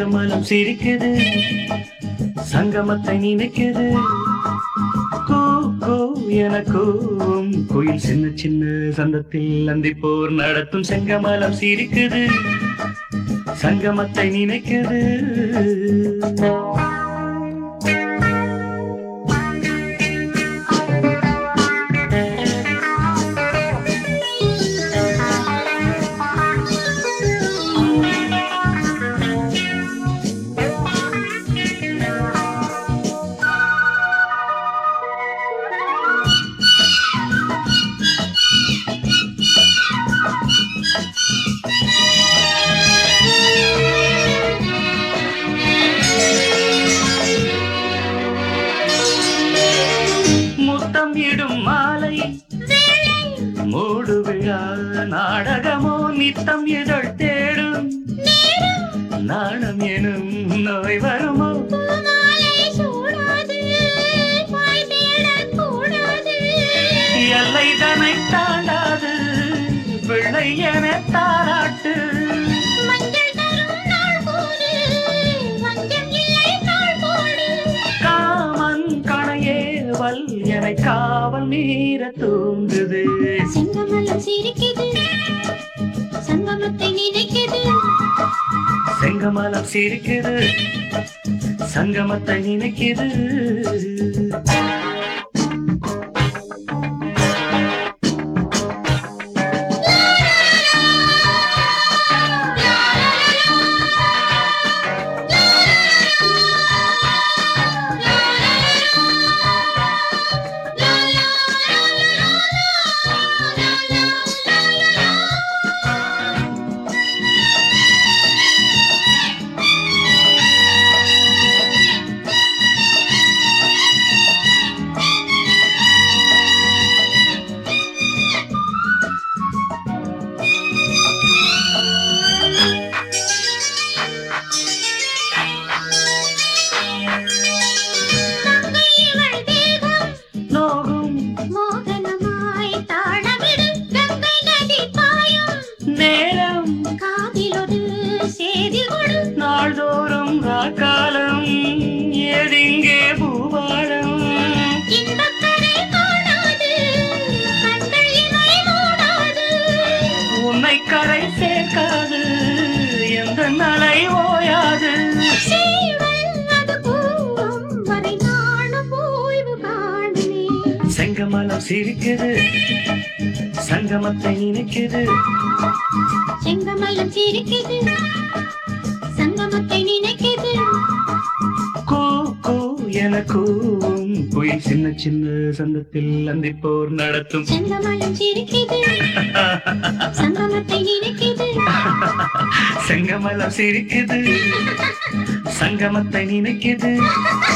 செங்கமலம் சிரிக்குது சங்கமத்தை நினைக்குது கூ கூ எனக்கும் கோயில் சின்ன சின்ன சந்தத்தில் அந்திப்போர் நடத்தும் செங்கமலம் சிரிக்குது சங்கமத்தை நினைக்குது முத்தம் இடும் மாலை மூடு விழா நாடகமோ நித்தம் இதழ் தேடும் நாணம் எனும் நோய் வருமோ எல்லை தனை தாண்டாது பிள்ளை என தாராட்டு காமன் கணையேவல் என காவல் மீற தூங்குது செங்கமலம் சிரிக்குது சங்கமத்தை நினைக்குது செங்கமலம் சிரிக்குது சங்கமத்தை நினைக்குது இவள் தேகம் நோகும் மோகனமாய் தாளமிடும் கங்கை நதி பாயும் நேரம் காதிலொரு சேதி கொடு நாள்தோறும் காலம் ஏதிங்கே பூவாடம் இன்பக் கரை காணாது கண்கள் இமை மூடாது உன்னை கரை சேர்க்காது எந்த நலை ஓயாது சேவல் அது கூவும் வரை நானும் ஓய்வு காணுமே செங்கமலம் சிரிக்குது சங்கமத்தை நினைக்குது செங்கமலம் சிரிக்குது சங்கமத்தை நினைக்குது கூ கூ என கூவும் குயில் சின்ன சின்ன சந்தத்தில் அந்திப்போர் நடத்தும் செங்கமலம் சிரிக்குது சங்கமத்தை நினைக்குது செங்கமலம் சிரிக்குது சங்கமத்தை நினைக்குது